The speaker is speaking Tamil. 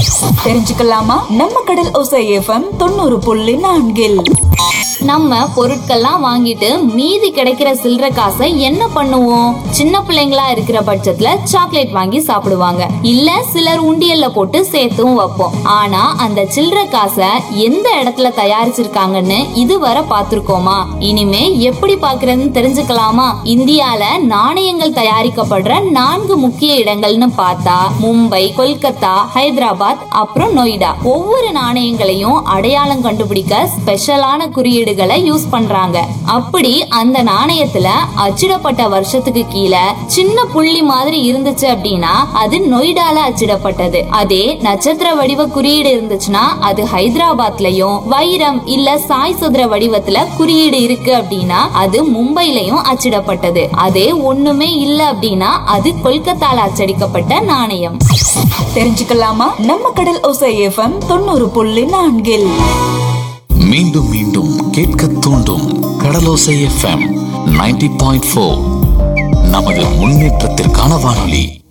தெரிஞ்சுக்கலாமா நம்ம கடல் ஒசை எஃப்எம் தொண்ணூறு புள்ளி நான்கில் நம்ம பொருட்கள்லாம் வாங்கிட்டு மீதி கிடைக்கிற சில்லற காசை என்ன பண்ணுவோம் சின்ன பிள்ளைங்களா இருக்கிற பட்சத்துல சாக்லேட் வாங்கி சாப்பிடுவாங்க இல்ல சிலர் உண்டியல்ல போட்டு சேர்த்தும் வைப்போம் ஆனா அந்த சில்லற காசை எந்த இடத்துல தயாரிச்சிருக்காங்கன்னு இதுவரை பார்த்திருக்கோமா இனிமே எப்படி பாக்குறதுன்னு தெரிஞ்சுக்கலாமா இந்தியால நாணயங்கள் தயாரிக்கப்படுற நான்கு முக்கிய இடங்கள்னு பார்த்தா மும்பை கொல்கத்தா ஹைதராபாத் அப்புறம் நொய்டா ஒவ்வொரு நாணயங்களையும் அடையாளம் கண்டுபிடிக்க ஸ்பெஷலான குறியீடுகளை யூஸ் பண்றாங்க அப்படி அந்த நாணயத்துல அச்சிடப்பட்ட வருஷத்துக்கு கீழே சின்ன புள்ளி மாதிரி இருந்துச்சு அப்படின்னா அது நொய்டால அச்சிடப்பட்டது அதே நட்சத்திர வடிவ குறியீடு இருந்துச்சுன்னா அது ஹைதராபாத்லயும் வைரம் இல்ல சாய் சதுர வடிவத்துல குறியீடு இருக்கு அப்படின்னா அது மும்பைலயும் அச்சிடப்பட்டது அதே ஒண்ணுமே இல்ல அப்படின்னா அது கொல்கத்தால அச்சடிக்கப்பட்ட நாணயம் தெரிஞ்சுக்கலாமா நம்ம கடல் ஒசை எஃப்எம் தொண்ணூறு புள்ளி நான்கில் மீண்டும் மீண்டும் கேட்க தூண்டும் Kadalosai F M ninety point four நமது முன்னேற்றத்திற்கான வானொலி